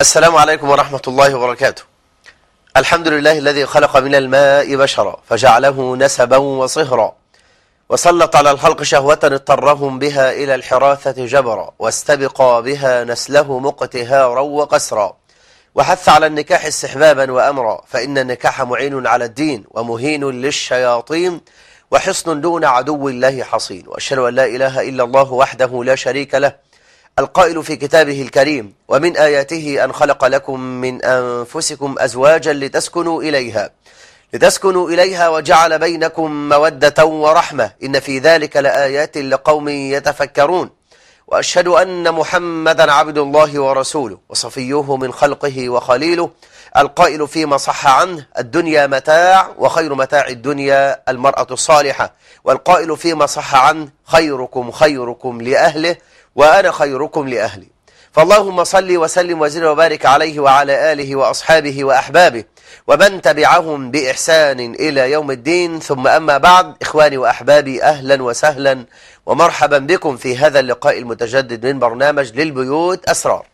السلام عليكم ورحمة الله وبركاته الحمد لله الذي خلق من الماء بشرا فجعله نسبا وصهرا وسلط على الخلق شهوة اضطرهم بها إلى الحراثة جبرا واستبقى بها نسله مقتهارا وقسرا وحث على النكاح استحبابا وأمرا فإن النكاح معين على الدين ومهين للشياطين وحصن دون عدو الله حصين وأشهد أن لا إله إلا الله وحده لا شريك له القائل في كتابه الكريم ومن آياته أن خلق لكم من أنفسكم أزواجا لتسكنوا إليها لتسكنوا إليها وجعل بينكم مودة ورحمة إن في ذلك لآيات لقوم يتفكرون وأشهد أن محمدا عبد الله ورسوله وصفيه من خلقه وخليله القائل فيما صح عنه الدنيا متاع وخير متاع الدنيا المرأة الصالحة والقائل فيما صح عنه خيركم خيركم لأهله وأنا خيركم لأهلي فاللهم صل وسلم وزل وبارك عليه وعلى آله وأصحابه وأحبابه ومن تبعهم بإحسان إلى يوم الدين ثم أما بعد إخواني وأحبابي أهلا وسهلا ومرحبا بكم في هذا اللقاء المتجدد من برنامج للبيوت أسرار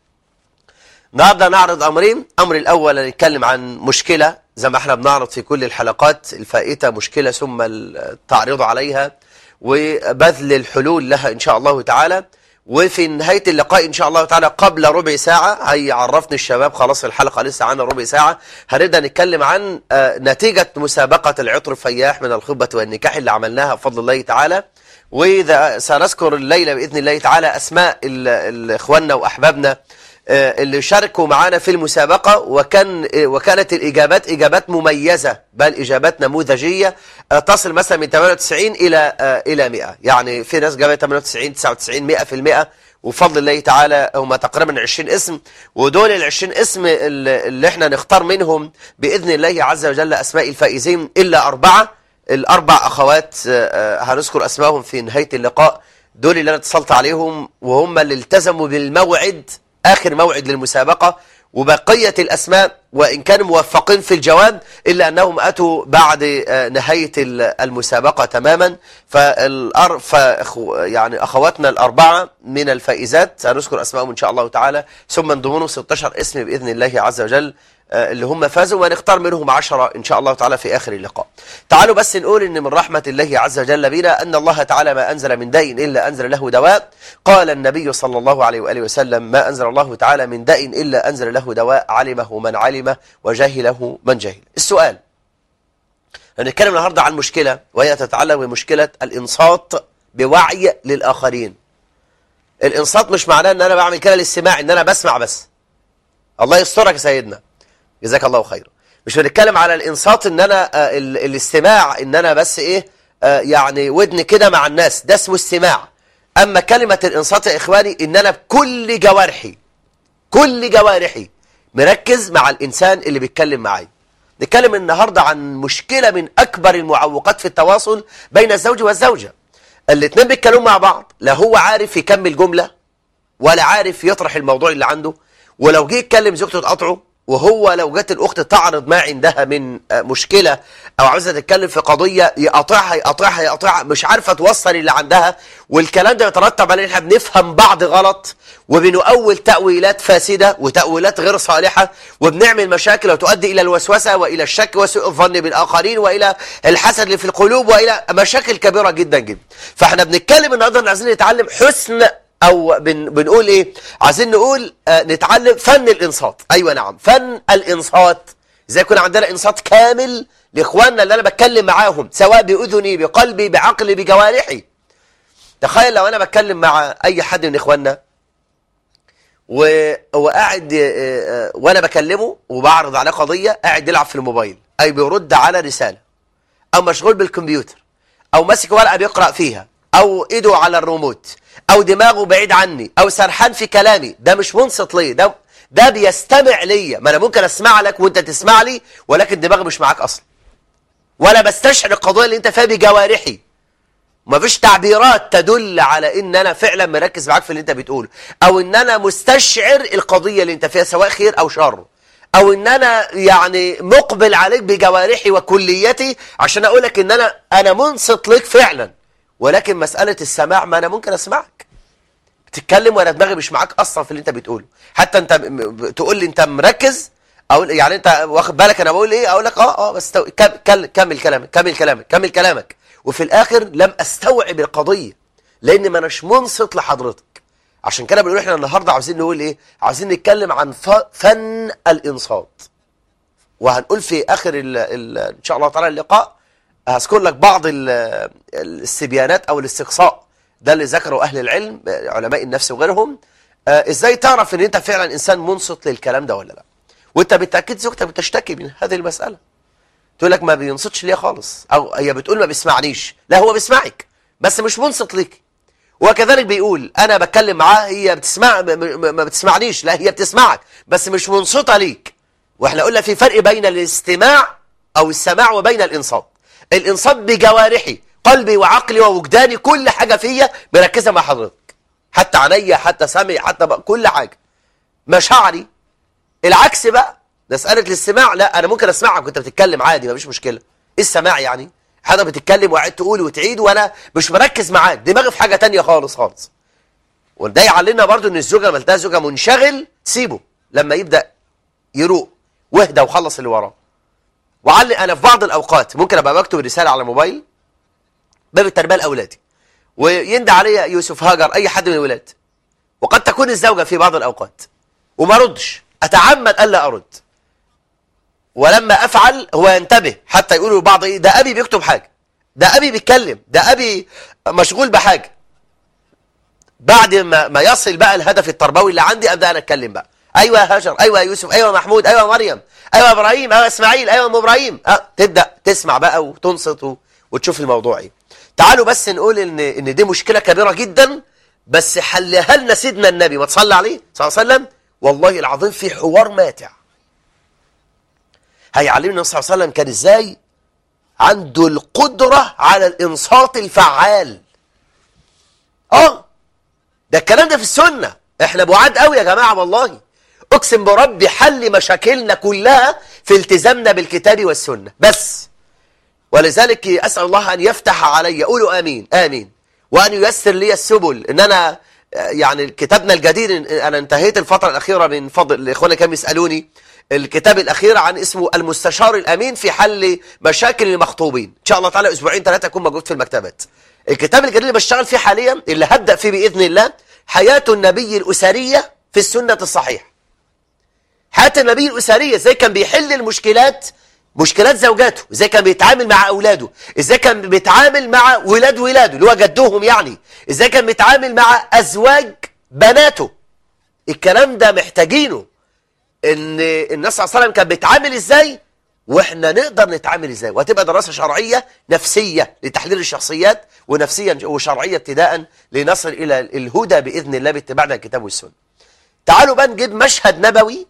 النهارده نعرض أمرين أمر الأول نتكلم عن مشكلة زي ما احنا بنعرض في كل الحلقات الفائتة مشكلة ثم التعريض عليها وبذل الحلول لها إن شاء الله تعالى وفي نهاية اللقاء إن شاء الله تعالى قبل ربع ساعة هيعرفني الشباب خلاص الحلقة لسه عنا ربع ساعة هنبدأ نتكلم عن نتيجة مسابقة العطر الفياح من الخطبة والنكاح اللي عملناها بفضل الله تعالى وإذا سنذكر الليلة بإذن الله تعالى أسماء إخواننا وأحبابنا اللي شاركوا معانا في المسابقة وكان وكانت الإجابات إجابات مميزة بل إجابات نموذجية تصل مثلا من 98 إلى إلى 100 يعني في ناس جابت 98 99 100% وفضل الله تعالى هم تقريبا 20 اسم ودول ال 20 اسم اللي احنا نختار منهم بإذن الله عز وجل أسماء الفائزين إلا أربعة الأربع أخوات هنذكر أسمائهم في نهاية اللقاء دول اللي أنا اتصلت عليهم وهم اللي التزموا بالموعد آخر موعد للمسابقة وبقية الأسماء وإن كانوا موفقين في الجواب إلا أنهم أتوا بعد نهاية المسابقة تماما فالأر... ف... يعني أخواتنا الأربعة من الفائزات سنذكر أسمائهم إن شاء الله تعالى ثم انضموا 16 اسم بإذن الله عز وجل اللي هم فازوا ونختار منهم عشرة إن شاء الله تعالى في آخر اللقاء تعالوا بس نقول إن من رحمة الله عز وجل بنا أن الله تعالى ما أنزل من داء إلا أنزل له دواء قال النبي صلى الله عليه وآله وسلم ما أنزل الله تعالى من داء إلا أنزل له دواء علمه من علمه وجهله من جهل السؤال هنتكلم النهاردة عن مشكلة وهي تتعلق بمشكلة الإنصات بوعي للآخرين الإنصات مش معناه أن أنا بعمل كده للاستماع أن أنا بسمع بس الله يسترك يا سيدنا جزاك الله خير مش بنتكلم على الانصات ان انا آه الاستماع ان انا بس ايه آه يعني ودن كده مع الناس ده اسمه استماع اما كلمة الانصات يا اخواني ان انا بكل جوارحي كل جوارحي مركز مع الانسان اللي بيتكلم معايا نتكلم النهاردة عن مشكلة من اكبر المعوقات في التواصل بين الزوج والزوجة الاتنين بيتكلموا مع بعض لا هو عارف يكمل جملة ولا عارف يطرح الموضوع اللي عنده ولو جه يتكلم زوجته تقاطعه وهو لو جت الأخت تعرض ما عندها من مشكلة أو عاوزة تتكلم في قضية يقاطعها يقاطعها يقاطعها مش عارفة توصل اللي عندها والكلام ده يترتب على احنا بنفهم بعض غلط وبنؤول تأويلات فاسدة وتأويلات غير صالحة وبنعمل مشاكل وتؤدي إلى الوسوسة وإلى الشك وسوء الظن بالآخرين وإلى الحسد اللي في القلوب وإلى مشاكل كبيرة جدا جدا فاحنا بنتكلم النهارده عايزين نتعلم حسن او بن بنقول ايه عايزين نقول آه نتعلم فن الانصات ايوه نعم فن الانصات ازاي يكون عندنا انصات كامل لاخواننا اللي انا بتكلم معاهم سواء باذني بقلبي بعقلي بجوارحي تخيل لو انا بتكلم مع اي حد من اخواننا و... وقاعد آه وانا بكلمه وبعرض عليه قضيه قاعد يلعب في الموبايل اي بيرد على رساله او مشغول بالكمبيوتر او ماسك ورقه بيقرا فيها او ايده على الريموت او دماغه بعيد عني او سرحان في كلامي ده مش منصت ليه ده ده بيستمع ليا ما انا ممكن اسمع لك وانت تسمع لي ولكن دماغي مش معاك اصلا ولا بستشعر القضيه اللي انت فيها بجوارحي مفيش تعبيرات تدل على ان انا فعلا مركز معاك في اللي انت بتقوله او ان انا مستشعر القضيه اللي انت فيها سواء خير او شر او ان انا يعني مقبل عليك بجوارحي وكليتي عشان اقول لك ان انا انا منصت لك فعلا ولكن مسألة السماع ما أنا ممكن أسمعك بتتكلم وانا دماغي مش معاك اصلا في اللي انت بتقوله حتى انت م- م- تقول لي انت مركز او يعني انت واخد بالك انا بقول ايه اقول لك اه اه بس تو... كم... كل- كمل كلامك كمل كلامك كمل كلامك وفي الاخر لم استوعب القضيه لان ما اناش منصت لحضرتك عشان كده بنقول احنا النهارده عاوزين نقول ايه عاوزين نتكلم عن ف... فن الانصات وهنقول في اخر ال... ال... ان شاء الله تعالى اللقاء هذكر لك بعض ال... الاستبيانات او الاستقصاء ده اللي ذكره اهل العلم علماء النفس وغيرهم آه ازاي تعرف ان انت فعلا انسان منصت للكلام ده ولا لا وانت بالتاكيد زوجتك بتشتكي من هذه المساله تقول لك ما بينصتش ليا خالص او هي بتقول ما بيسمعنيش لا هو بيسمعك بس مش منصت ليك وكذلك بيقول انا بتكلم معاه هي بتسمع م- م- ما بتسمعنيش لا هي بتسمعك بس مش منصته ليك واحنا قلنا في فرق بين الاستماع او السماع وبين الانصات الانصات بجوارحي قلبي وعقلي ووجداني كل حاجه فيا مركزه مع حضرتك حتى عينيا حتى سمعي حتى بقى كل حاجه مشاعري العكس بقى مساله الاستماع لا انا ممكن اسمعك وانت بتتكلم عادي مفيش مشكله ايه السماع يعني حضرتك بتتكلم وقاعد تقول وتعيد وانا مش مركز معاك دماغي في حاجه تانية خالص خالص وده يعلمنا برضو ان الزوجه لما تلاقي زوجها منشغل سيبه لما يبدا يروق واهدى وخلص اللي وراه وعلي انا في بعض الاوقات ممكن ابقى بكتب رساله على موبايل باب التربيه لاولادي ويندى عليا يوسف هاجر اي حد من الولاد وقد تكون الزوجه في بعض الاوقات وما ردش اتعمد الا ارد ولما افعل هو ينتبه حتى يقولوا البعض ايه ده ابي بيكتب حاجه ده ابي بيتكلم ده ابي مشغول بحاجه بعد ما ما يصل بقى الهدف التربوي اللي عندي ابدا انا اتكلم بقى ايوه يا هاجر ايوه يا يوسف ايوه يا محمود ايوه يا مريم ايوه يا ابراهيم ايوه يا اسماعيل ايوه يا ام ابراهيم أه تبدا تسمع بقى وتنصت و- وتشوف الموضوع ايه تعالوا بس نقول ان ان دي مشكله كبيره جدا بس حلها لنا سيدنا النبي ما تصلي عليه صلى الله عليه وسلم والله العظيم في حوار ماتع هيعلمنا النبي صلى الله عليه وسلم كان ازاي عنده القدره على الانصات الفعال اه ده الكلام ده في السنة احنا بعاد قوي يا جماعة والله اقسم بربي حل مشاكلنا كلها في التزامنا بالكتاب والسنة بس ولذلك اسأل الله ان يفتح علي قولوا امين امين وان ييسر لي السبل ان انا آه، يعني كتابنا الجديد إن- انا انتهيت الفترة الاخيرة من فضل الاخوان كانوا يسألوني الكتاب الاخير عن اسمه المستشار الامين في حل مشاكل المخطوبين ان شاء الله تعالى اسبوعين ثلاثة يكون موجود في المكتبات الكتاب الجديد اللي بشتغل فيه حاليا اللي هبدأ فيه بإذن الله حياة النبي الأسرية في السنة الصحيحة حياة النبي الأسرية ازاي كان بيحل المشكلات مشكلات زوجاته ازاي كان بيتعامل مع أولاده ازاي كان بيتعامل مع ولاد ولاده اللي هو جدهم يعني ازاي كان بيتعامل مع أزواج بناته الكلام ده محتاجينه ان الناس صلى الله عليه وسلم كان بيتعامل ازاي واحنا نقدر نتعامل ازاي وهتبقى دراسه شرعيه نفسيه لتحليل الشخصيات ونفسيا وشرعيه ابتداء لنصل الى الهدى باذن الله باتباعنا الكتاب والسنه. تعالوا بقى نجيب مشهد نبوي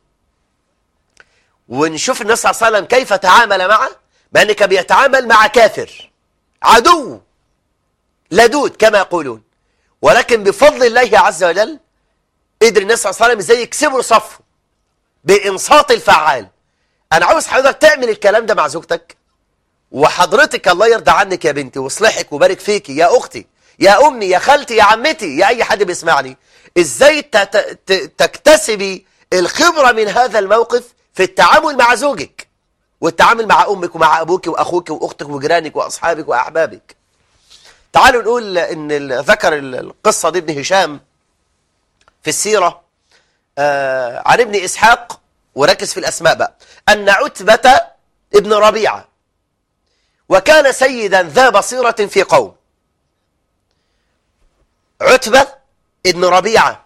ونشوف النبي صلى الله عليه وسلم كيف تعامل معه مع ان كان بيتعامل مع كافر عدو لدود كما يقولون ولكن بفضل الله عز وجل قدر النبي صلى الله عليه وسلم ازاي يكسبوا صفه بانصات الفعال انا عاوز حضرتك تعمل الكلام ده مع زوجتك وحضرتك الله يرضى عنك يا بنتي ويصلحك وبارك فيكي يا اختي يا امي يا خالتي يا عمتي يا اي حد بيسمعني ازاي تت- ت- تكتسبي الخبرة من هذا الموقف في التعامل مع زوجك والتعامل مع امك ومع ابوك واخوك واختك وجيرانك واصحابك واحبابك تعالوا نقول ان ال- ذكر ال- القصة دي ابن هشام في السيرة آه عن ابن إسحاق وركز في الأسماء بقى أن عتبة ابن ربيعة وكان سيدا ذا بصيرة في قوم عتبة ابن ربيعة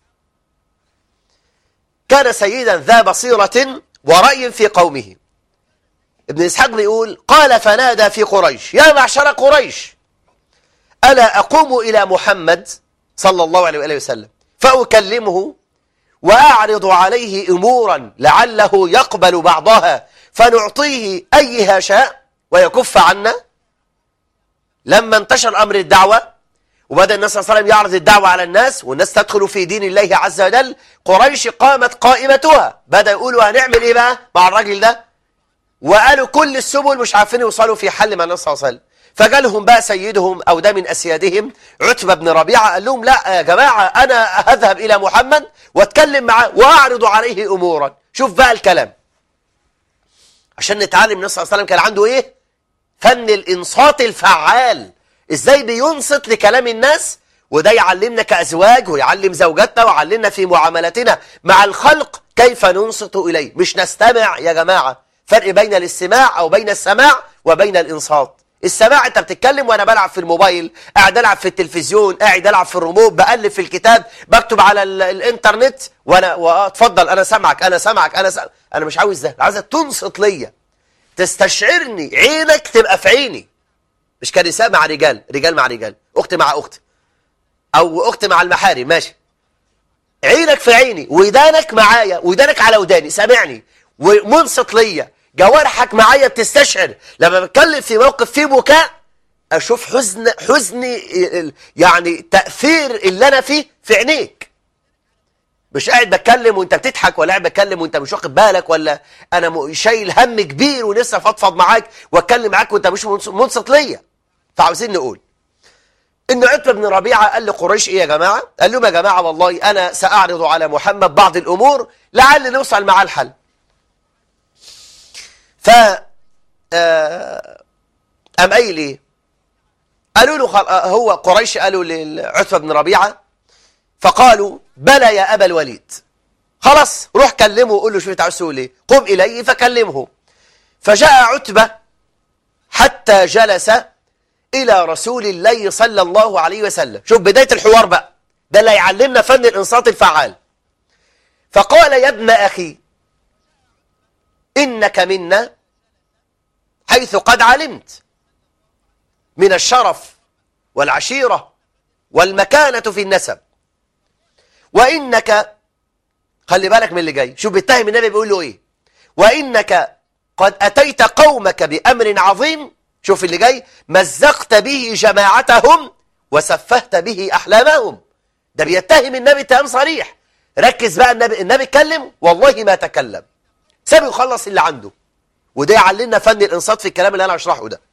كان سيدا ذا بصيرة ورأي في قومه ابن إسحاق بيقول قال فنادى في قريش يا معشر قريش ألا أقوم إلى محمد صلى الله عليه وآله وسلم فأكلمه وأعرض عليه أمورا لعله يقبل بعضها فنعطيه أيها شاء ويكف عنا لما انتشر أمر الدعوة وبدأ الناس صلى الله عليه وسلم يعرض الدعوة على الناس والناس تدخل في دين الله عز وجل قريش قامت قائمتها بدأ يقولوا هنعمل إيه بقى مع الراجل ده وقالوا كل السبل مش عارفين يوصلوا في حل مع الناس صلى الله عليه وسلم فجالهم بقى سيدهم أو ده من أسيادهم عتبة بن ربيعة قال لهم لا يا جماعة أنا أذهب إلى محمد واتكلم معاه وأعرض عليه أمورا شوف بقى الكلام عشان نتعلم النبي صلى الله عليه وسلم كان عنده إيه فن الإنصات الفعال إزاي بينصت لكلام الناس وده يعلمنا كأزواج ويعلم زوجاتنا ويعلمنا في معاملتنا مع الخلق كيف ننصت إليه مش نستمع يا جماعة فرق بين الاستماع أو بين السماع وبين الإنصات السماع انت بتتكلم وانا بلعب في الموبايل قاعد العب في التلفزيون قاعد العب في الريموت بقلب في الكتاب بكتب على ال الانترنت وانا واتفضل انا سامعك انا سامعك انا سامعك. انا مش عاوز ده عاوزك تنصت ليا تستشعرني عينك تبقى في عيني مش كنساء مع رجال رجال مع رجال اخت مع اخت او اخت مع المحارم ماشي عينك في عيني ودانك معايا ودانك على وداني سامعني ومنصت ليا جوارحك معايا بتستشعر لما بتكلم في موقف فيه بكاء اشوف حزن حزني يعني تاثير اللي انا فيه في عينيك مش قاعد بتكلم وانت بتضحك ولا قاعد بتكلم وانت مش واخد بالك ولا انا شايل هم كبير ونفسي افضفض معاك واتكلم معاك وانت مش منصت ليا فعاوزين نقول ان عتبه بن ربيعه قال لقريش ايه يا جماعه قال لهم يا جماعه والله انا ساعرض على محمد بعض الامور لعل نوصل معاه الحل ف أم قايل ايه قالوا له هو قريش قالوا لعتبة بن ربيعة فقالوا بلى يا أبا الوليد خلاص روح كلمه وقول له شوف انت عاوز تقول ايه قم إليه فكلمه فجاء عتبة حتى جلس إلى رسول الله صلى الله عليه وسلم شوف بداية الحوار بقى ده اللي يعلمنا فن الإنصات الفعال فقال يا ابن أخي إنك منا حيث قد علمت من الشرف والعشيرة والمكانة في النسب وإنك خلي بالك من اللي جاي شوف بيتهم النبي بيقول له إيه وإنك قد أتيت قومك بأمر عظيم شوف اللي جاي مزقت به جماعتهم وسفهت به أحلامهم ده بيتهم النبي اتهام صريح ركز بقى النبي النبي اتكلم والله ما تكلم سابه يخلص اللي عنده وده يعلمنا فن الانصات في الكلام اللي انا هشرحه ده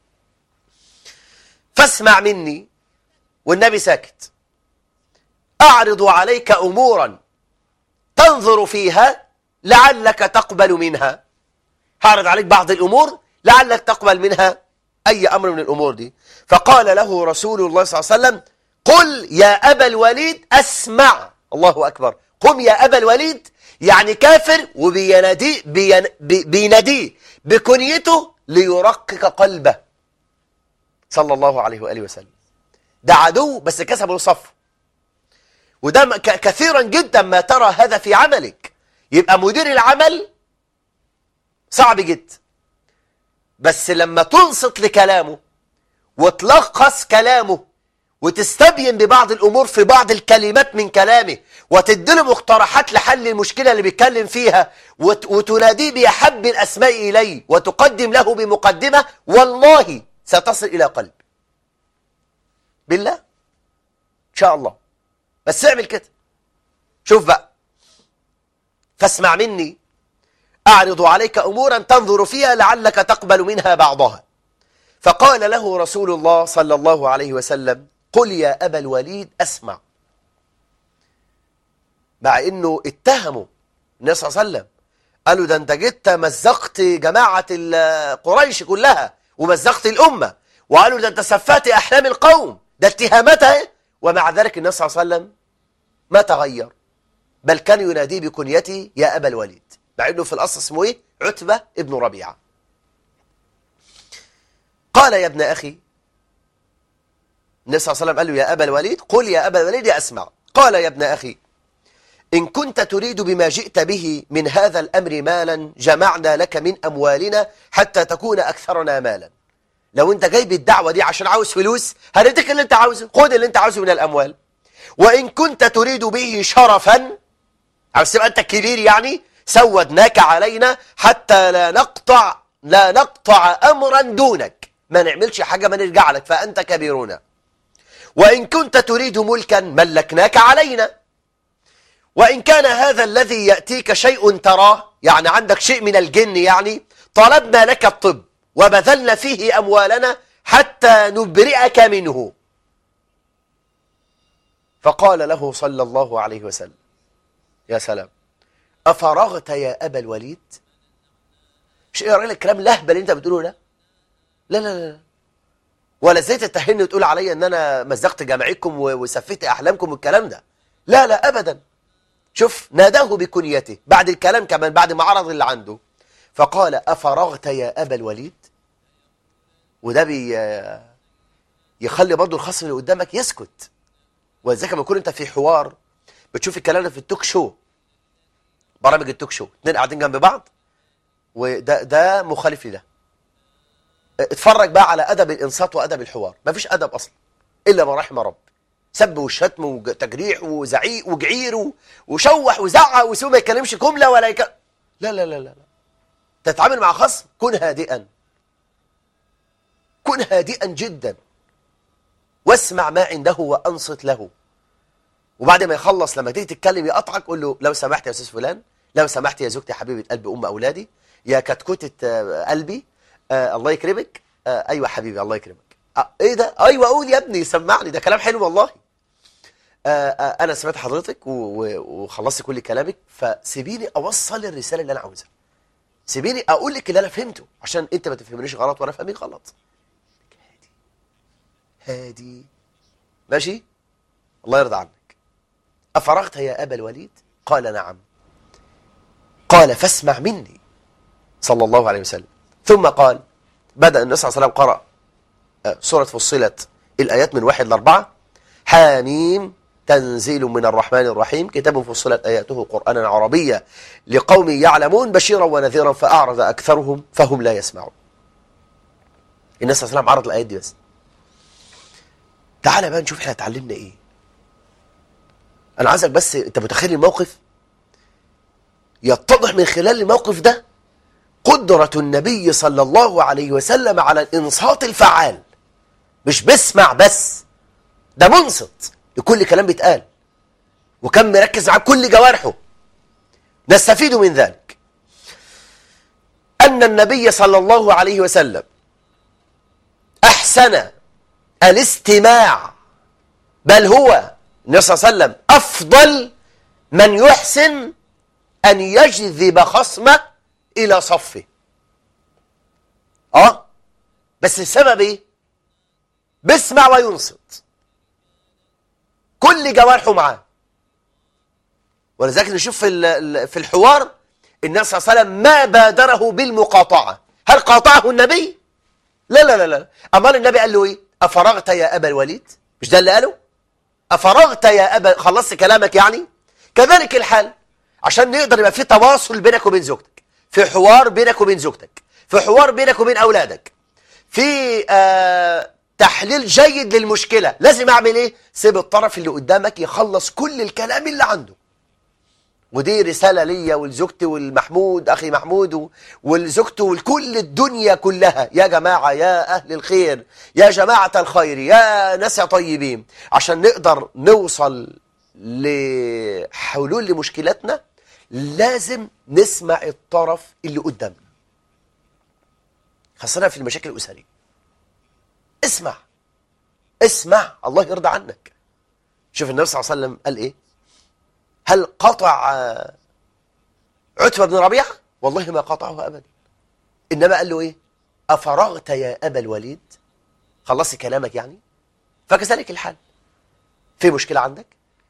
فاسمع مني والنبي ساكت اعرض عليك امورا تنظر فيها لعلك تقبل منها هعرض عليك بعض الامور لعلك تقبل منها اي امر من الامور دي فقال له رسول الله صلى الله عليه وسلم قل يا ابا الوليد اسمع الله اكبر قم يا ابا الوليد يعني كافر وبيناديه بيناديه بكنيته ليرقق قلبه صلى الله عليه وآله وسلم ده عدو بس كسب له صف وده كثيرا جدا ما ترى هذا في عملك يبقى مدير العمل صعب جدا بس لما تنصت لكلامه وتلخص كلامه وتستبين ببعض الأمور في بعض الكلمات من كلامه وتديله مقترحات لحل المشكلة اللي بيتكلم فيها وتناديه بأحب الأسماء إليه وتقدم له بمقدمة والله ستصل إلى قلب بالله إن شاء الله بس اعمل كده شوف بقى فاسمع مني أعرض عليك أمورا تنظر فيها لعلك تقبل منها بعضها فقال له رسول الله صلى الله عليه وسلم قل يا أبا الوليد أسمع مع أنه اتهموا النبي صلى الله عليه وسلم قالوا ده أنت جيت مزقت جماعة قريش كلها ومزقت الأمة وقالوا ده أنت سفات أحلام القوم ده اتهاماتها ومع ذلك النبي صلى الله عليه وسلم ما تغير بل كان يناديه بكنيته يا أبا الوليد مع أنه في الأصل اسمه إيه؟ عتبة ابن ربيعة قال يا ابن أخي النبي صلى الله عليه وسلم قال له يا أبا الوليد قل يا أبا الوليد أسمع قال يا ابن أخي إن كنت تريد بما جئت به من هذا الأمر مالا جمعنا لك من أموالنا حتى تكون أكثرنا مالا لو أنت جايب الدعوة دي عشان عاوز فلوس هنديك اللي أنت عاوزه خد اللي أنت عاوزه من الأموال وإن كنت تريد به شرفا عاوز تبقى أنت كبير يعني سودناك علينا حتى لا نقطع لا نقطع أمرا دونك ما نعملش حاجة ما نرجع لك فأنت كبيرنا وإن كنت تريد ملكا ملكناك علينا وإن كان هذا الذي يأتيك شيء تراه يعني عندك شيء من الجن يعني طلبنا لك الطب وبذلنا فيه أموالنا حتى نبرئك منه فقال له صلى الله عليه وسلم يا سلام أفرغت يا أبا الوليد مش ايه راجل الكلام لهبل اللي انت بتقوله ده لا لا لا ولا ازاي تتهمني وتقول عليا ان انا مزقت جامعكم و- وسفيت احلامكم والكلام ده لا لا ابدا شوف ناداه بكنيته بعد الكلام كمان بعد ما عرض اللي عنده فقال افرغت يا ابا الوليد وده بي يخلي برضه الخصم اللي قدامك يسكت ولذلك لما يكون انت في حوار بتشوف الكلام ده في التوك شو برامج التوك شو اتنين قاعدين جنب بعض وده ده مخالف لده اتفرج بقى على ادب الانصات وادب الحوار مفيش ادب اصلا الا ما رحم رب سب والشتم وتجريح وزعيق وجعير و- وشوح وزعق وسوي ما يتكلمش جمله ولا يك... لا لا لا لا لا تتعامل مع خصم كن هادئا كن هادئا جدا واسمع ما عنده وانصت له وبعد ما يخلص لما تيجي تتكلم يقطعك قول له لو سمحت يا استاذ فلان لو سمحت يا زوجتي حبيبه قلبي ام اولادي يا كتكوتة آه، قلبي آه الله يكرمك آه ايوه حبيبي الله يكرمك آه ايه ده ايوه قول يا ابني سمعني ده كلام حلو والله آه آه انا سمعت حضرتك و- و- وخلصت كل كلامك فسيبيني اوصل الرساله اللي انا عاوزها سيبيني اقول لك اللي انا فهمته عشان انت ما تفهمنيش غلط وانا فاهمك غلط هادي هادي ماشي الله يرضى عنك أفرغت يا أبا الوليد قال نعم قال فاسمع مني صلى الله عليه وسلم ثم قال بدأ النبي صلى الله عليه وسلم قرأ آه، سورة فصلت الآيات من واحد لأربعة حاميم تنزيل من الرحمن الرحيم كتاب فصلت آياته قرآنا عربيا لقوم يعلمون بشيرا ونذيرا فأعرض أكثرهم فهم لا يسمعون النبي صلى الله عليه وسلم عرض الآيات دي بس تعالى بقى نشوف احنا اتعلمنا ايه انا عايزك بس انت متخيل الموقف يتضح من خلال الموقف ده قدرة النبي صلى الله عليه وسلم على الانصات الفعال مش بسمع بس ده منصت لكل كلام بيتقال وكان مركز على كل جوارحه نستفيد من ذلك أن النبي صلى الله عليه وسلم أحسن الاستماع بل هو النبي صلى الله عليه وسلم أفضل من يحسن أن يجذب خصمه إلى صفه آه بس السبب إيه؟ بيسمع وينصت كل جوارحه معاه ولذلك نشوف في ال- ال- في الحوار النبي صلى الله عليه وسلم ما بادره بالمقاطعة هل قاطعه النبي؟ لا لا لا لا أمال النبي قال له إيه؟ أفرغت يا أبا الوليد؟ مش ده اللي قاله؟ أفرغت يا أبا خلصت كلامك يعني كذلك الحال عشان نقدر يبقى في تواصل بينك وبين زوجتك في حوار بينك وبين زوجتك في حوار بينك وبين أولادك في آه تحليل جيد للمشكلة لازم أعمل إيه سيب الطرف اللي قدامك يخلص كل الكلام اللي عنده ودي رسالة ليا ولزوجتي والمحمود أخي محمود و- ولزوجته ولكل الدنيا كلها يا جماعة يا أهل الخير يا جماعة الخير يا ناس يا طيبين عشان نقدر نوصل لحلول لمشكلاتنا لازم نسمع الطرف اللي قدامنا خاصة في المشاكل الأسرية اسمع اسمع الله يرضى عنك شوف النبي صلى الله عليه وسلم قال ايه هل قطع آه، عتبة بن ربيعة والله ما قطعه أبدا إنما قال له إيه أفرغت يا أبا الوليد خلصت كلامك يعني فكذلك الحال في مشكلة عندك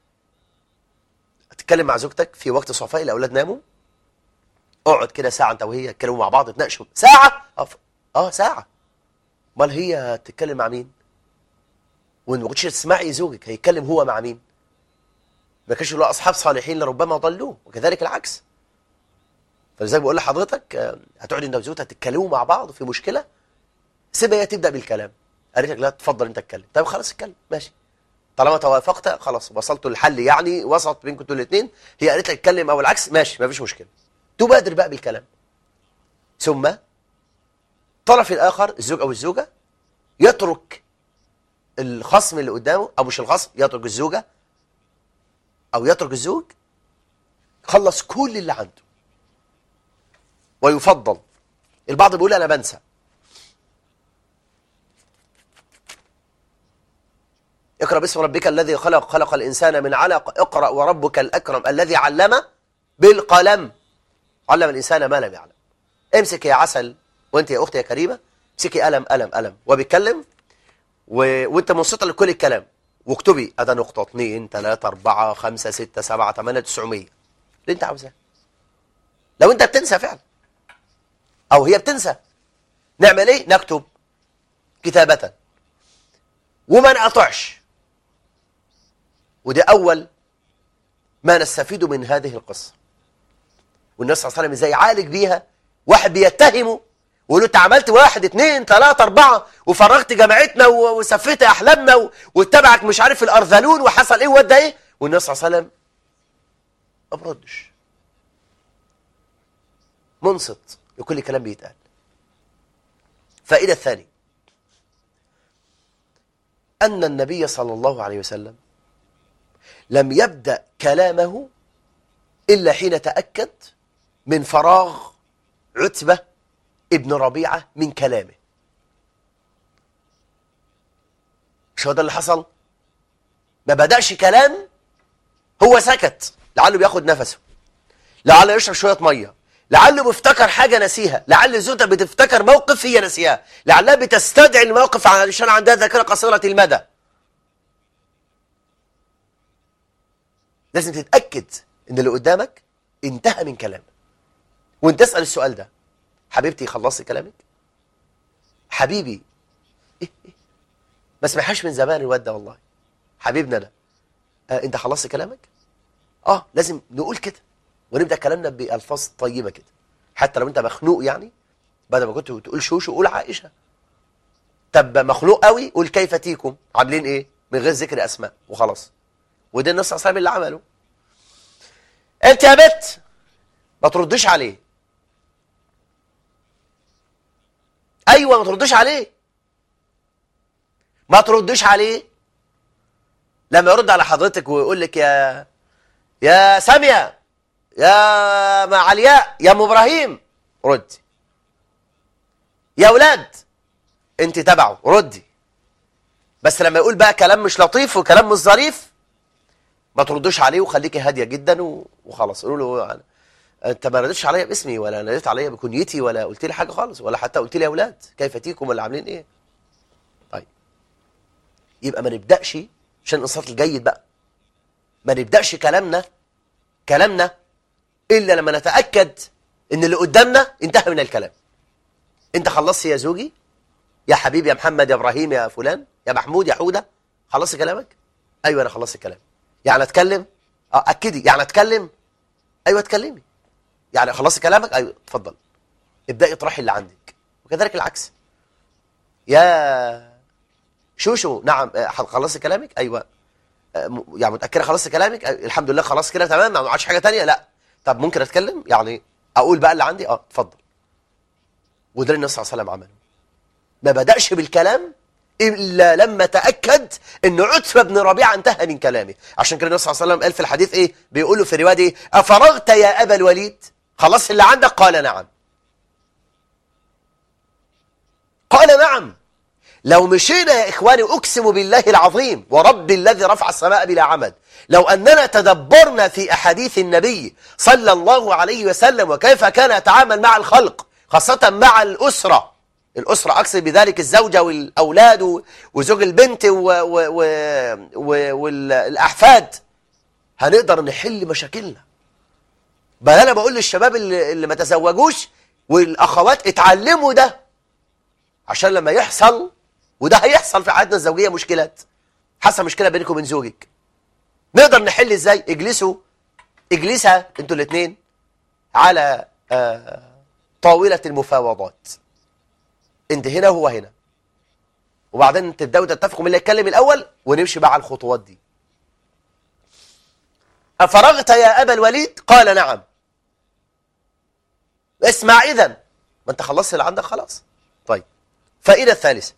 تتكلم مع زوجتك في وقت صفاء الأولاد ناموا اقعد كده ساعة أنت وهي تتكلموا مع بعض تناقشوا ساعة أف... آه ساعة امال هي تتكلم مع مين وإن ما كنتش تسمعي زوجك هيتكلم هو مع مين ما كانش له اصحاب صالحين لربما ضلوه وكذلك العكس فلذلك بقول لحضرتك آه، هتقعد انت وزوجتك تتكلموا مع بعض في مشكله سيبها هي تبدا بالكلام قالت لك لا تفضل انت اتكلم طيب خلاص اتكلم ماشي طالما توافقت خلاص وصلتوا للحل يعني وسط بينكم انتوا الاثنين هي قالت لك اتكلم او العكس ماشي ما فيش مشكله تبادر بقى بالكلام ثم الطرف الاخر الزوج او الزوجه يترك الخصم اللي قدامه او مش الخصم يترك الزوجه او يترك الزوج خلص كل اللي عنده ويفضل البعض بيقول انا بنسى اقرأ باسم ربك الذي خلق خلق الإنسان من علق اقرأ وربك الأكرم الذي علم بالقلم علم الإنسان ما لم يعلم امسك يا عسل وانت يا أختي يا كريمة امسكي قلم قلم قلم وبيتكلم و... وانت منصتة لكل الكلام واكتبي أدا نقطة 2 3 4 5 6 7 8 900 اللي انت عاوزاه لو انت بتنسى فعلا او هي بتنسى نعمل ايه نكتب كتابة وما نقطعش وده أول ما نستفيد من هذه القصة والنبي صلى الله عليه وسلم ازاي يعالج بيها واحد بيتهمه ويقول له انت عملت واحد اثنين ثلاثة أربعة وفرغت جامعتنا و- وسفيت أحلامنا و- واتبعك مش عارف الأرذلون وحصل إيه وده إيه والنبي صلى الله عليه وسلم ما بردش منصت لكل كلام بيتقال فائدة الثانية أن النبي صلى الله عليه وسلم لم يبدأ كلامه إلا حين تأكد من فراغ عتبة ابن ربيعة من كلامه مش هو ده اللي حصل ما بدأش كلام هو سكت لعله بياخد نفسه لعله يشرب شوية مية لعله بيفتكر حاجة نسيها لعل زوجته بتفتكر موقف هي نسيها لعلها بتستدعي الموقف علشان عندها ذاكرة قصيرة المدى لازم تتأكد ان اللي قدامك انتهى من كلامه وانت تسأل السؤال ده حبيبتي خلصت كلامك حبيبي إيه إيه؟ ما سمعهاش من زمان الواد ده والله حبيبنا ده آه انت خلصت كلامك اه لازم نقول كده ونبدا كلامنا بالفاظ طيبه كده حتى لو انت مخنوق يعني بدل ما كنت تقول شوشو قول عائشه طب مخنوق قوي قول كيف تيكم عاملين ايه من غير ذكر اسماء وخلاص وده النص صلى الله عليه وسلم اللي عمله انت يا بت ما تردش عليه ايوه ما تردش عليه ما تردش عليه لما يرد على حضرتك ويقول لك يا يا ساميه يا مع علياء يا ام ابراهيم ردي يا اولاد انت تبعه ردي بس لما يقول بقى كلام مش لطيف وكلام مش ظريف ما تردوش عليه وخليكي هاديه جدا و- وخلاص قولوا له أنا- انت ما ردتش عليا باسمي ولا ناديت عليا بكنيتي ولا قلت لي حاجه خالص ولا حتى قلت لي يا اولاد كيف تيكم ولا عاملين ايه طيب يبقى ما نبداش عشان الانصات الجيد بقى ما نبداش كلامنا كلامنا الا لما نتاكد ان اللي قدامنا انتهى من الكلام انت خلصت يا زوجي يا حبيبي يا محمد يا ابراهيم يا فلان يا محمود يا حوده خلصت كلامك ايوه انا خلصت الكلام يعني اتكلم اه اكدي يعني اتكلم ايوه اتكلمي يعني خلصت كلامك ايوه اتفضل ابداي اطرحي اللي عندك وكذلك العكس يا شوشو نعم آه، خلصت كلامك ايوه آه، م- يعني متاكده خلصت كلامك آه، الحمد لله خلاص كده تمام ما عادش حاجه تانية لا طب ممكن اتكلم يعني اقول بقى اللي عندي اه اتفضل وده اللي النبي صلى الله عليه وسلم عمله ما بدأش بالكلام إلا لما تأكد أن عتبة بن ربيعة انتهى من كلامه عشان كده النبي صلى الله عليه وسلم قال في الحديث إيه بيقول له في الرواية إيه أفرغت يا أبا الوليد خلاص اللي عندك قال نعم قال نعم لو مشينا يا إخواني أقسم بالله العظيم ورب الذي رفع السماء بلا عمد لو أننا تدبرنا في أحاديث النبي صلى الله عليه وسلم وكيف كان يتعامل مع الخلق خاصة مع الأسرة الأسرة أقصد بذلك الزوجة والأولاد و- وزوج البنت و- و- و- و- والأحفاد هنقدر نحل مشاكلنا بل أنا بقول للشباب اللي, اللي ما تزوجوش والأخوات اتعلموا ده عشان لما يحصل وده هيحصل في حياتنا الزوجيه مشكلات حصل مشكله بينك وبين زوجك نقدر نحل ازاي اجلسوا اجلسها انتوا الاثنين على آه طاوله المفاوضات انت هنا وهو هنا وبعدين تبداوا تتفقوا مين اللي يتكلم الاول ونمشي بقى على الخطوات دي افرغت يا ابا الوليد قال نعم اسمع اذا ما انت خلصت اللي عندك خلاص طيب فائدة الثالثة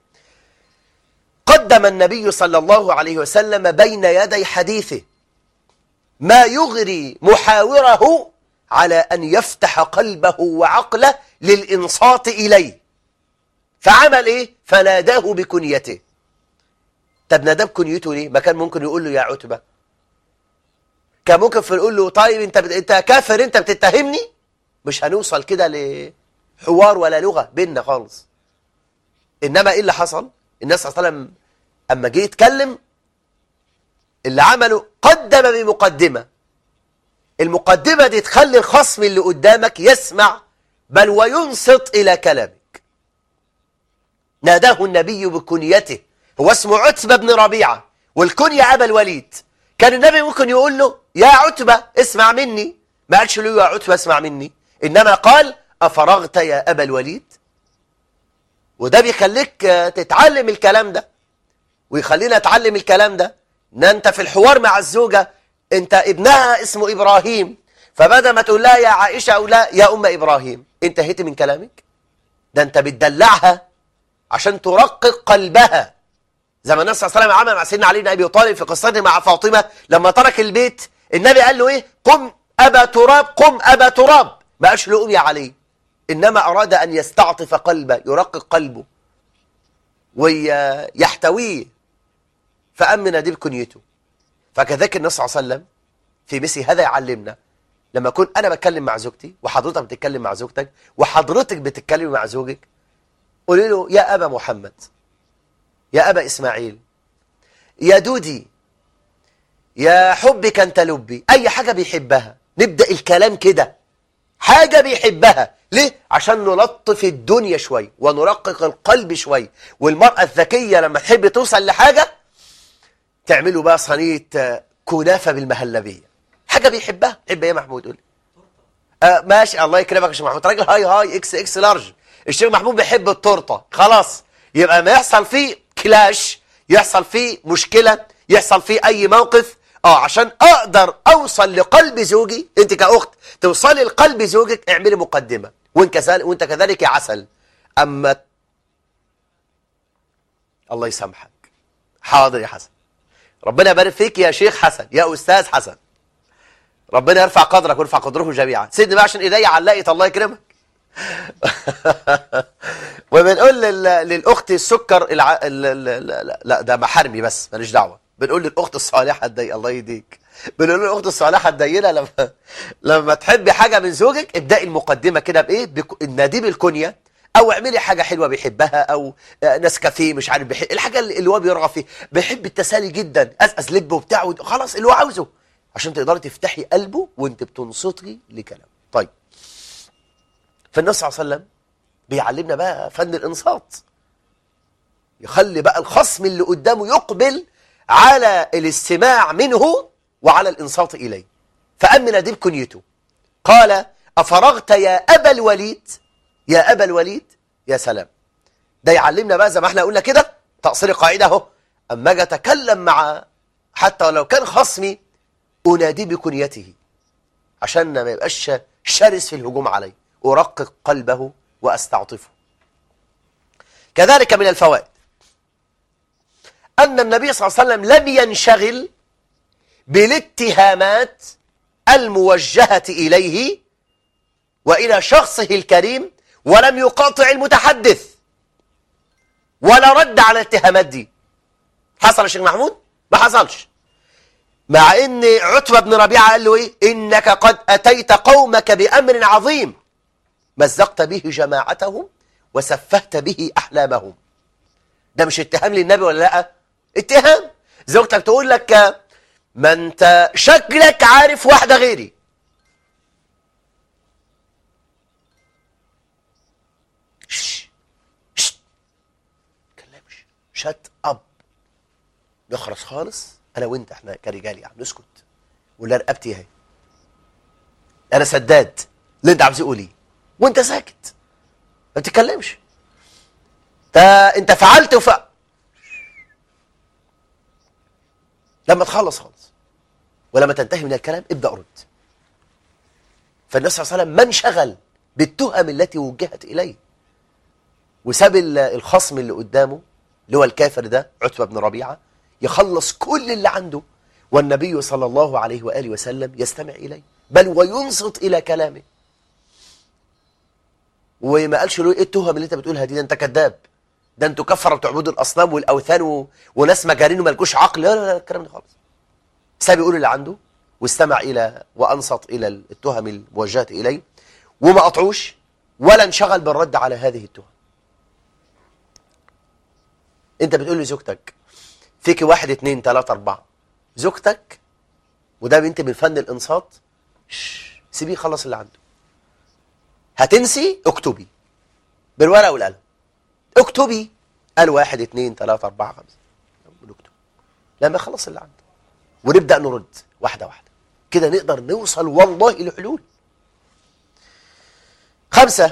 قدم النبي صلى الله عليه وسلم بين يدي حديثه ما يغري محاوره على أن يفتح قلبه وعقله للإنصات إليه فعمل إيه؟ فناداه بكنيته طب ندب كنيته ليه ما كان ممكن يقول له يا عتبة كان ممكن في يقول له طيب انت بت... انت كافر انت بتتهمني مش هنوصل كده لحوار ولا لغة بيننا خالص انما ايه اللي حصل الناس صلى الله عليه وسلم اما جه يتكلم اللي عمله قدم بمقدمة المقدمة دي تخلي الخصم اللي قدامك يسمع بل وينصت إلى كلامك ناداه النبي بكنيته هو اسمه عتبة بن ربيعة والكنية أبا الوليد كان النبي ممكن يقول له يا عتبة اسمع مني ما قالش له يا عتبة اسمع مني إنما قال أفرغت يا أبا الوليد وده بيخليك تتعلم الكلام ده ويخلينا نتعلم الكلام ده ان انت في الحوار مع الزوجة انت ابنها اسمه ابراهيم فبدل ما تقول لها يا عائشة او لا يا ام ابراهيم انتهيت من كلامك ده انت بتدلعها عشان ترقق قلبها زي ما النبي صلى الله عليه وسلم عمل مع سيدنا علي بن ابي طالب في قصته مع فاطمة لما ترك البيت النبي قال له ايه قم ابا تراب قم ابا تراب ما قالش له قم يا علي انما اراد ان يستعطف قلبه يرقق قلبه ويحتويه فأمن دي بكنيته فكذلك النبي صلى الله عليه وسلم في مثل هذا يعلمنا لما أكون أنا بتكلم مع زوجتي وحضرتك بتتكلم مع زوجتك وحضرتك بتتكلم مع زوجك قولي له يا أبا محمد يا أبا إسماعيل يا دودي يا حبك أنت لبي أي حاجة بيحبها نبدأ الكلام كده حاجة بيحبها ليه؟ عشان نلطف الدنيا شوي ونرقق القلب شوي والمرأة الذكية لما تحب توصل لحاجة تعملوا بقى صينيه كنافه بالمهلبيه حاجه بيحبها حب ايه يا محمود قول آه ماشي الله يكرمك يا شيخ محمود راجل هاي هاي اكس اكس لارج الشيخ محمود بيحب التورته خلاص يبقى ما يحصل فيه كلاش يحصل فيه مشكله يحصل فيه اي موقف اه عشان اقدر اوصل لقلب زوجي انت كاخت توصلي لقلب زوجك اعملي مقدمه وانت كذلك وانت كذلك يا عسل اما الله يسامحك حاضر يا حسن ربنا يبارك فيك يا شيخ حسن يا أستاذ حسن ربنا يرفع قدرك ويرفع قدره جميعا سيدني بقى عشان ايديا علقت الله يكرمك وبنقول لل... للاخت السكر الع... ال... ال... لا, لا ده محارمي بس ماليش دعوه بنقول للاخت الصالحه الدي الله يديك بنقول للاخت الصالحه الدينه لما لما تحبي حاجه من زوجك ابداي المقدمه كده بايه بك... النادي بالكنيه او اعملي حاجه حلوه بيحبها او نسكافيه مش عارف بيحب الحاجه اللي هو بيرغب فيها بيحب التسالي جدا ازأز لب وبتاع خلاص اللي هو عاوزه عشان تقدري تفتحي قلبه وانت بتنصتي لكلامه طيب فالنبي صلى الله عليه وسلم بيعلمنا بقى فن الانصات يخلي بقى الخصم اللي قدامه يقبل على الاستماع منه وعلى الانصات اليه فامن دي بكنيته قال افرغت يا ابا الوليد يا أبا الوليد يا سلام ده يعلمنا بقى زي ما احنا قلنا كده تقصير قاعدة اهو أما أجي أتكلم مع حتى ولو كان خصمي أنادي بكنيته عشان ما يبقاش شرس في الهجوم عليه أرقق قلبه وأستعطفه كذلك من الفوائد أن النبي صلى الله عليه وسلم لم ينشغل بالاتهامات الموجهة إليه وإلى شخصه الكريم ولم يقاطع المتحدث ولا رد على الاتهامات دي حصل يا شيخ محمود ما حصلش مع ان عتبة بن ربيعة قال له ايه انك قد اتيت قومك بامر عظيم مزقت به جماعتهم وسفهت به احلامهم ده مش اتهام للنبي ولا لا اتهام زوجتك تقول لك ما انت شكلك عارف واحدة غيري شش شش كلمش شت اب نخرس خالص انا وانت احنا كرجال يعني نسكت ولا رقبتي اهي انا سداد اللي انت عاوز تقوليه وانت ساكت ما بتتكلمش تا انت فعلت وف لما تخلص خالص ولما تنتهي من الكلام ابدا رد فالنبي صلى الله عليه وسلم ما انشغل بالتهم التي وجهت اليه وساب الخصم اللي قدامه اللي هو الكافر ده عتبة بن ربيعة يخلص كل اللي عنده والنبي صلى الله عليه وآله وسلم يستمع إليه بل وينصت إلى كلامه وما قالش له ايه التهم اللي انت بتقولها دي ده انت كذاب ده انتوا كفروا بتعبدوا الاصنام والاوثان و... وناس مجانين ومالكوش عقل لا لا لا الكلام ده خالص ساب يقول اللي عنده واستمع الى وانصت الى التهم الموجهه اليه وما قطعوش ولا انشغل بالرد على هذه التهم انت بتقول لزوجتك فيك واحد اتنين تلاتة اربعة زوجتك وده بنت من فن الانصات شش، سيبيه يخلص اللي عنده هتنسي اكتبي بالورقه والقلم اكتبي قال واحد اتنين تلاتة اربعة خمسة نكتب لما يخلص اللي عنده ونبدأ نرد واحدة واحدة كده نقدر نوصل والله لحلول خمسة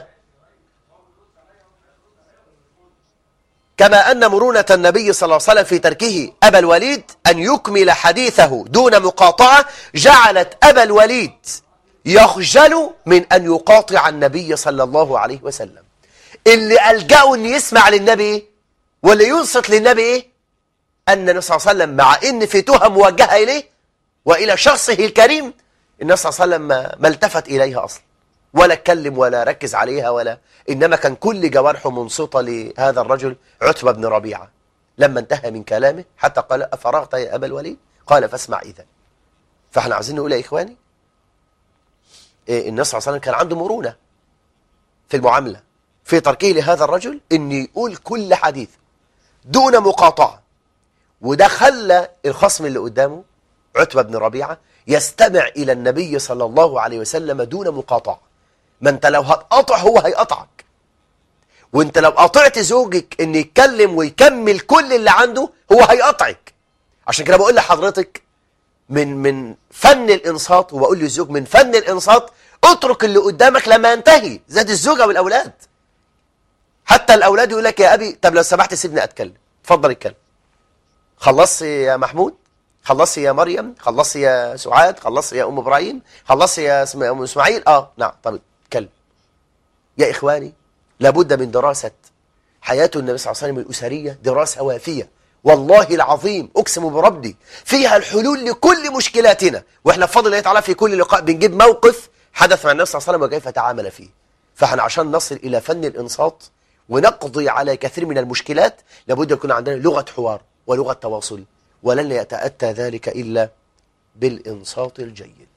كما أن مرونة النبي صلى الله عليه وسلم في تركه أبا الوليد أن يكمل حديثه دون مقاطعة جعلت أبا الوليد يخجل من أن يقاطع النبي صلى الله عليه وسلم اللي ألجأه أن يسمع للنبي واللي ينصت للنبي إيه؟ أن النبي صلى الله عليه وسلم مع أن في تهم موجهة إليه وإلى شخصه الكريم النبي صلى الله عليه وسلم ما, ما التفت إليها أصلا ولا اتكلم ولا ركز عليها ولا إنما كان كل جوارحه منصتة لهذا الرجل عتبة بن ربيعة لما انتهى من كلامه حتى قال أفرغت يا أبا الوليد قال فاسمع إذا فاحنا عايزين نقول يا إخواني إيه النبي صلى الله عليه وسلم كان عنده مرونة في المعاملة في تركه لهذا الرجل إن يقول كل حديث دون مقاطعة وده خلى الخصم اللي قدامه عتبة بن ربيعة يستمع إلى النبي صلى الله عليه وسلم دون مقاطعة ما انت لو هتقطع هو هيقطعك وانت لو قطعت زوجك ان يتكلم ويكمل كل اللي عنده هو هيقطعك عشان كده بقول لحضرتك من من فن الانصات وبقول للزوج من فن الانصات اترك اللي قدامك لما ينتهي زاد الزوجه والاولاد حتى الاولاد يقول لك يا ابي طب لو سمحت سيبني اتكلم اتفضل اتكلم خلصت يا محمود خلصت يا مريم خلصت يا سعاد خلصت يا ام ابراهيم خلصت يا اسم- ام اسماعيل اه نعم طب اتكلم يا اخواني لابد من دراسه حياه النبي صلى الله عليه وسلم الاسريه دراسه وافيه والله العظيم اقسم بربي فيها الحلول لكل مشكلاتنا واحنا بفضل الله تعالى في كل لقاء بنجيب موقف حدث مع النبي صلى الله عليه وسلم وكيف تعامل فيه فاحنا عشان نصل الى فن الانصات ونقضي على كثير من المشكلات لابد يكون عندنا لغه حوار ولغه تواصل ولن يتاتى ذلك الا بالانصات الجيد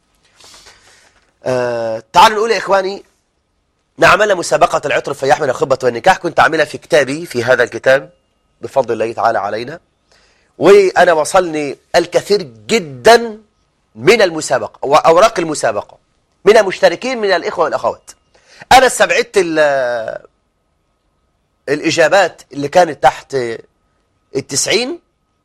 آه تعالوا نقول يا إخواني نعمل مسابقة العطر في يحمل الخطبة والنكاح كنت عاملها في كتابي في هذا الكتاب بفضل الله تعالى علينا وأنا وصلني الكثير جدا من المسابقة وأوراق المسابقة من المشتركين من الإخوة والأخوات أنا استبعدت ال- الإجابات اللي كانت تحت التسعين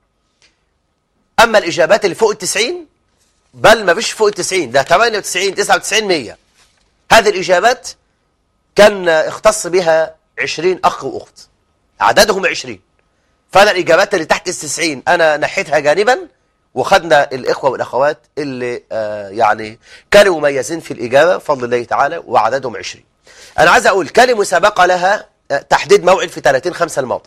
أما الإجابات اللي فوق التسعين بل ما فيش فوق التسعين ده 98 99 100 هذه الإجابات كان اختص بها 20 أخ وأخت عددهم 20 فأنا الإجابات اللي تحت التسعين أنا نحيتها جانبا وخدنا الإخوة والأخوات اللي آه يعني كانوا مميزين في الإجابة بفضل الله تعالى وعددهم 20 أنا عايز أقول كان مسابقة لها آه، تحديد موعد في 30 5 الماضي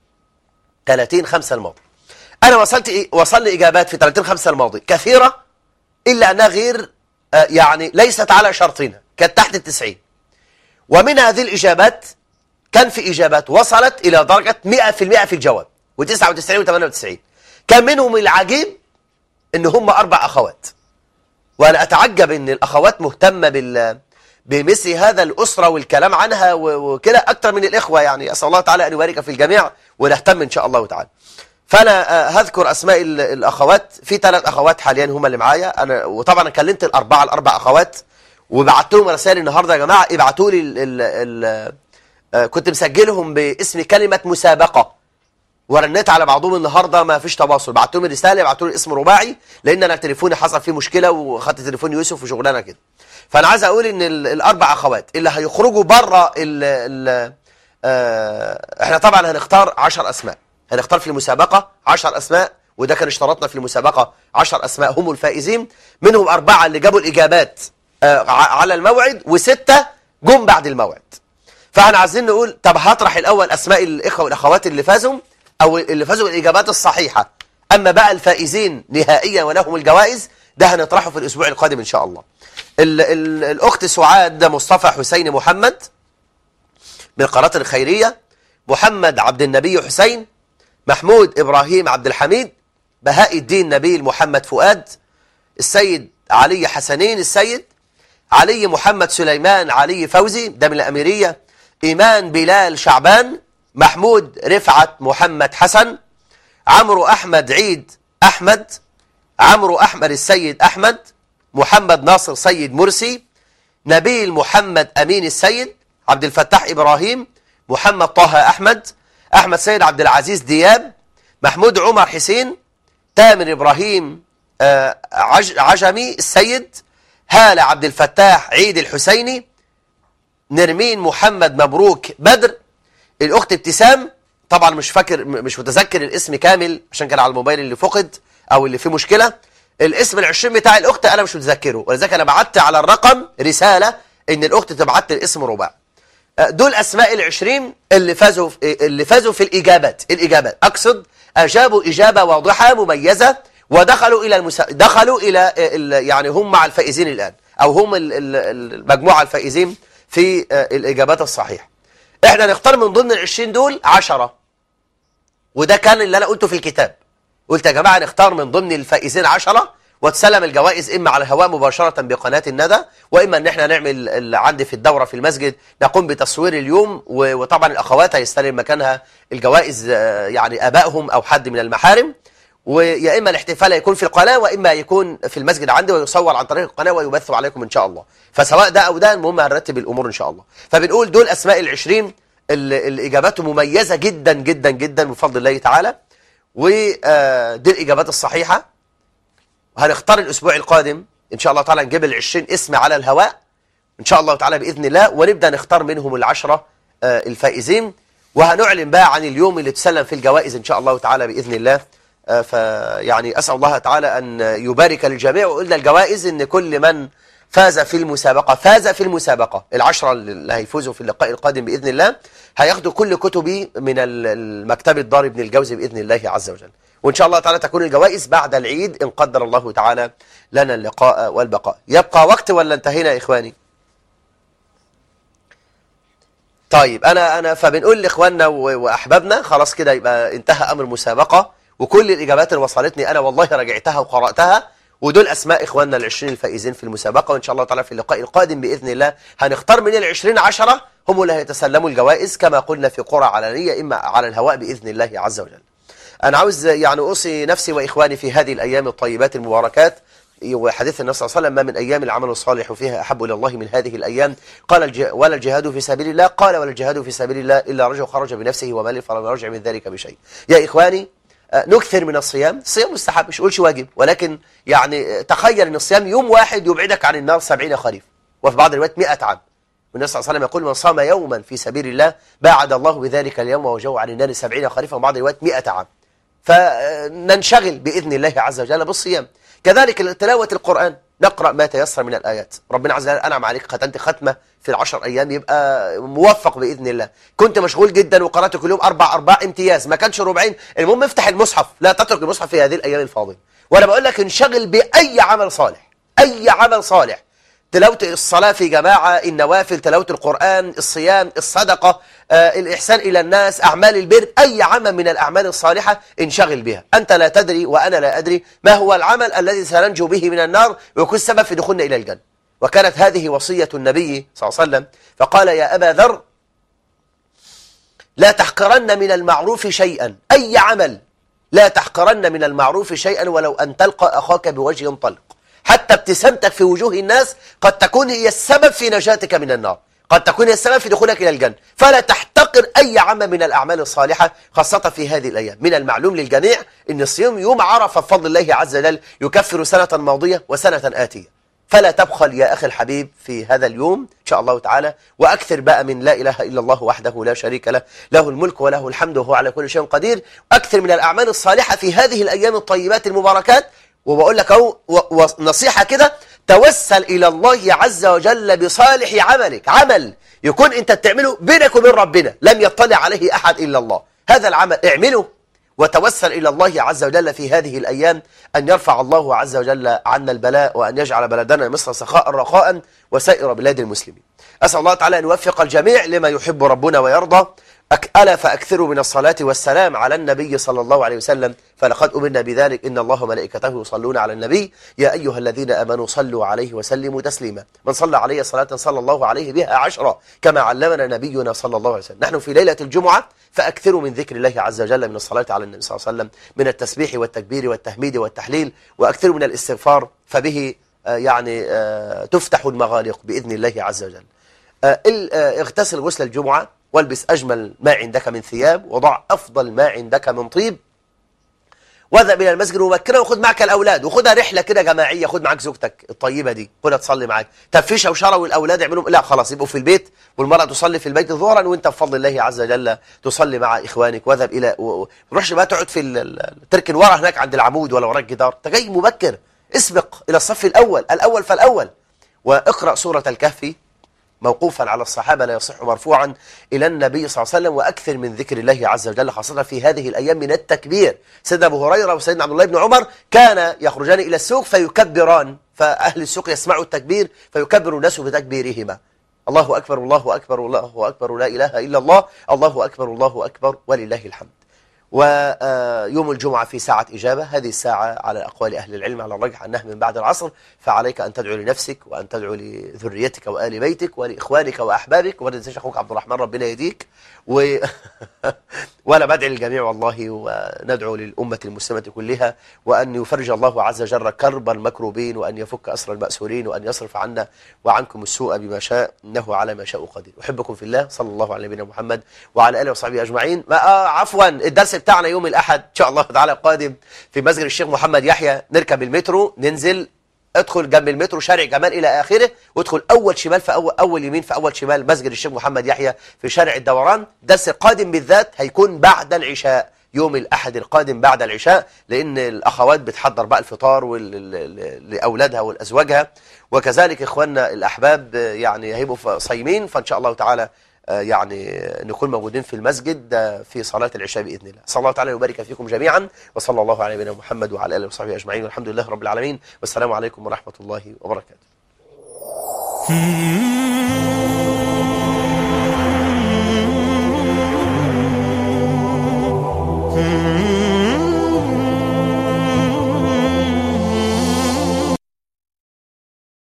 30 5 الماضي أنا وصلت إيه؟ وصلني إجابات في 30 5 الماضي كثيرة إلا أنها غير آه، يعني ليست على شرطنا كانت تحت التسعين ومن هذه الإجابات كان في إجابات وصلت إلى درجة 100% في الجواب و99 و98 كان منهم العجيب إن هم أربع أخوات وأنا أتعجب إن الأخوات مهتمة بال بمثل هذا الأسرة والكلام عنها و- وكده أكتر من الإخوة يعني أسأل الله تعالى أن يبارك في الجميع ونهتم إن شاء الله تعالى فانا آه، هذكر اسماء ال- الاخوات في ثلاث اخوات حاليا هم اللي معايا انا وطبعا كلمت الاربعه الاربع اخوات وبعت لهم رسائل النهارده يا جماعه ابعتوا لي ال ال ال آه، كنت مسجلهم باسم كلمه مسابقه ورنيت على بعضهم النهارده ما فيش تواصل بعت لهم رساله بعتوا لي اسم رباعي لان انا تليفوني حصل فيه مشكله وخدت تليفون يوسف وشغلانه كده فانا عايز اقول ان ال- الاربع اخوات اللي هيخرجوا بره ال ال آه، احنا طبعا هنختار 10 اسماء هنختار في المسابقه 10 اسماء وده كان اشترطنا في المسابقه 10 اسماء هم الفائزين منهم اربعه اللي جابوا الاجابات آه، ع- على الموعد وسته جم بعد الموعد فاحنا عايزين نقول طب هطرح الاول اسماء الاخوه والاخوات اللي فازوا او اللي فازوا بالاجابات الصحيحه اما بقى الفائزين نهائيا ولهم الجوائز ده هنطرحه في الاسبوع القادم ان شاء الله ال ال الاخت سعاد مصطفى حسين محمد من القناه الخيريه محمد عبد النبي حسين محمود إبراهيم عبد الحميد بهاء الدين نبيل محمد فؤاد السيد علي حسنين السيد علي محمد سليمان علي فوزي ده من الأميرية إيمان بلال شعبان محمود رفعت محمد حسن عمرو أحمد عيد أحمد عمرو أحمد السيد أحمد محمد ناصر سيد مرسي نبيل محمد أمين السيد عبد الفتاح إبراهيم محمد طه أحمد أحمد سيد عبد العزيز دياب محمود عمر حسين تامر إبراهيم آه، عج عجمي السيد هالة عبد الفتاح عيد الحسيني نرمين محمد مبروك بدر الأخت ابتسام طبعا مش فاكر مش متذكر الاسم كامل عشان كان على الموبايل اللي فقد أو اللي فيه مشكلة الاسم العشرين بتاع الأخت أنا مش متذكره ولذلك أنا بعت على الرقم رسالة إن الأخت تبعت لي الاسم رباع دول أسماء العشرين اللي فازوا في اللي فازوا في الإجابات الإجابات أقصد أجابوا إجابة واضحة مميزة ودخلوا إلى المسا... دخلوا إلى ال... يعني هم مع الفائزين الآن أو هم ال... ال- المجموعة الفائزين في آه، الإجابات الصحيحة إحنا نختار من ضمن العشرين دول عشرة وده كان اللي أنا قلته في الكتاب قلت يا جماعة نختار من ضمن الفائزين عشرة وتسلم الجوائز إما على الهواء مباشرة بقناة الندى وإما أن احنا نعمل ال- عندي في الدورة في المسجد نقوم بتصوير اليوم و- وطبعا الأخوات هيستلم مكانها الجوائز آه، يعني آبائهم أو حد من المحارم ويا إما الاحتفال يكون في القناة وإما يكون في المسجد عندي ويصور عن طريق القناة ويبث عليكم إن شاء الله فسواء ده أو ده المهم هنرتب الأمور إن شاء الله فبنقول دول أسماء العشرين اللي اللي إجاباته مميزة جدا جدا جدا بفضل الله تعالى ودي الإجابات الصحيحة وهنختار الأسبوع القادم إن شاء الله تعالى نجيب العشرين اسم على الهواء إن شاء الله تعالى بإذن الله ونبدأ نختار منهم العشرة آه، الفائزين وهنعلن بقى عن اليوم اللي تسلم فيه الجوائز إن شاء الله تعالى بإذن الله آه، فيعني أسأل الله تعالى أن يبارك للجميع وقلنا الجوائز إن كل من فاز في المسابقة فاز في المسابقة العشرة اللي هيفوزوا في اللقاء القادم بإذن الله هياخدوا كل كتبي من ال- المكتبة دار ابن الجوزي بإذن الله عز وجل وإن شاء الله تعالى تكون الجوائز بعد العيد إن قدر الله تعالى لنا اللقاء والبقاء يبقى وقت ولا انتهينا يا إخواني طيب أنا أنا فبنقول لإخواننا و- وأحبابنا خلاص كده يبقى انتهى أمر المسابقة وكل الإجابات اللي وصلتني أنا والله راجعتها وقرأتها ودول أسماء إخواننا العشرين الفائزين في المسابقة وإن شاء الله تعالى في اللقاء القادم بإذن الله هنختار من العشرين عشرة هم اللي هيتسلموا الجوائز كما قلنا في قرى علنية إما على الهواء بإذن الله عز وجل أنا عاوز يعني أوصي نفسي وإخواني في هذه الأيام الطيبات المباركات وحديث النبي صلى الله عليه وسلم ما من أيام العمل الصالح فيها أحب إلى الله من هذه الأيام قال الج... ولا الجهاد في سبيل الله قال ولا الجهاد في سبيل الله إلا رجل خرج بنفسه وماله فلم يرجع من ذلك بشيء يا إخواني آه، نكثر من الصيام الصيام مستحب مش قولش واجب ولكن يعني آه، تخيل أن الصيام يوم واحد يبعدك عن النار سبعين خريف وفي بعض الروايات 100 عام والنبي صلى الله عليه وسلم يقول من صام يوما في سبيل الله باعد الله بذلك اليوم ووجهه عن النار سبعين خريفا وبعض الروايات 100 عام فننشغل بإذن الله عز وجل بالصيام كذلك تلاوة القرآن نقرأ ما تيسر من الآيات ربنا عز وجل أنعم عليك ختمت ختمة في العشر أيام يبقى موفق بإذن الله كنت مشغول جدا وقرأت كل يوم أربع أرباع امتياز ما كانش ربعين المهم افتح المصحف لا تترك المصحف في هذه الأيام الفاضلة وأنا بقول لك انشغل بأي عمل صالح أي عمل صالح تلاوة الصلاة في جماعة النوافل تلاوة القرآن الصيام الصدقة آه، الإحسان إلى الناس أعمال البر أي عمل من الأعمال الصالحة انشغل بها أنت لا تدري وأنا لا أدري ما هو العمل الذي سننجو به من النار ويكون سبب في دخولنا إلى الجنة وكانت هذه وصية النبي صلى الله عليه وسلم فقال يا أبا ذر لا تحقرن من المعروف شيئا أي عمل لا تحقرن من المعروف شيئا ولو أن تلقى أخاك بوجه طلق حتى ابتسامتك في وجوه الناس قد تكون هي السبب في نجاتك من النار قد تكون هي السبب في دخولك إلى الجنة فلا تحتقر أي عمل من الأعمال الصالحة خاصة في هذه الأيام من المعلوم للجميع أن الصيام يوم عرفة بفضل الله عز وجل يكفر سنة ماضية وسنة آتية فلا تبخل يا أخي الحبيب في هذا اليوم إن شاء الله تعالى وأكثر بقى من لا إله إلا الله وحده لا شريك له له الملك وله الحمد وهو على كل شيء قدير أكثر من الأعمال الصالحة في هذه الأيام الطيبات المباركات وبقول لك أهو و- ونصيحة كده توسل إلى الله عز وجل بصالح عملك عمل يكون أنت بتعمله بينك وبين ربنا لم يطلع عليه أحد إلا الله هذا العمل اعمله وتوسل إلى الله عز وجل في هذه الأيام أن يرفع الله عز وجل عنا البلاء وأن يجعل بلدنا مصر سخاء رخاء وسائر بلاد المسلمين أسأل الله تعالى أن يوفق الجميع لما يحب ربنا ويرضى أك- ألا فأكثروا من الصلاة والسلام على النبي صلى الله عليه وسلم فلقد أمرنا بذلك إن الله وملائكته يصلون على النبي يا أيها الذين آمنوا صلوا عليه وسلموا تسليما من صلى عليه صلاة صلى الله عليه بها عشرة كما علمنا نبينا صلى الله عليه وسلم نحن في ليلة الجمعة فأكثروا من ذكر الله عز وجل من الصلاة على النبي صلى الله عليه وسلم من التسبيح والتكبير والتحميد والتحليل وأكثروا من الاستغفار فبه آه، يعني آه، تفتح المغالق بإذن الله عز وجل آه، ال- آه، اغتسل غسل الجمعة والبس أجمل ما عندك من ثياب وضع أفضل ما عندك من طيب واذهب إلى المسجد مبكرا وخذ معك الأولاد وخذها رحلة كده جماعية خذ معك زوجتك الطيبة دي خذها تصلي معاك طب في شوشرة والأولاد يعملوا لا خلاص يبقوا في البيت والمرأة تصلي في البيت ظهرا وانت بفضل الله عز وجل تصلي مع إخوانك واذهب إلى و- و- ما تروحش بقى تقعد في ال- ال- تركن ورا هناك عند العمود ولا وراك جدار انت جاي مبكر اسبق إلى الصف الأول الأول فالأول واقرأ سورة الكهف موقوفا على الصحابة لا يصح مرفوعا إلى النبي صلى الله عليه وسلم وأكثر من ذكر الله عز وجل خاصة في هذه الأيام من التكبير سيدنا أبو هريرة وسيدنا عبد الله بن عمر كان يخرجان إلى السوق فيكبران فأهل السوق يسمعوا التكبير فيكبر الناس بتكبيرهما الله أكبر الله أكبر الله أكبر لا إله إلا الله الله أكبر الله أكبر ولله الحمد ويوم الجمعة في ساعة إجابة هذه الساعة على أقوال أهل العلم على الرجح أنها من بعد العصر فعليك أن تدعو لنفسك وأن تدعو لذريتك وآل بيتك ولإخوانك وأحبابك ولا تنساش أخوك عبد الرحمن ربنا يهديك و... وأنا بدعي للجميع والله وندعو للأمة المسلمة كلها وأن يفرج الله عز وجل كرب المكروبين وأن يفك أسر المأسورين وأن يصرف عنا وعنكم السوء بما شاء إنه على ما شاء قدير أحبكم في الله صلى الله على نبينا محمد وعلى آله وصحبه أجمعين ما آه عفوا الدرس بتاعنا يوم الأحد إن شاء الله تعالى قادم في مسجد الشيخ محمد يحيى نركب المترو ننزل ادخل جنب المترو شارع جمال الى اخره وادخل اول شمال في اول اول يمين في اول شمال مسجد الشيخ محمد يحيى في شارع الدوران درس القادم بالذات هيكون بعد العشاء يوم الاحد القادم بعد العشاء لان الاخوات بتحضر بقى الفطار وال- ل- ل- لاولادها ولازواجها وكذلك اخواننا الاحباب آه، يعني هيبقوا ف- صايمين فان شاء الله تعالى آه، يعني نكون موجودين في المسجد آه، في صلاة العشاء بإذن الله صلى الله تعالى ويبارك فيكم جميعا وصلى الله على نبينا محمد وعلى آله وصحبه أجمعين والحمد لله رب العالمين والسلام عليكم ورحمة الله وبركاته Hmm.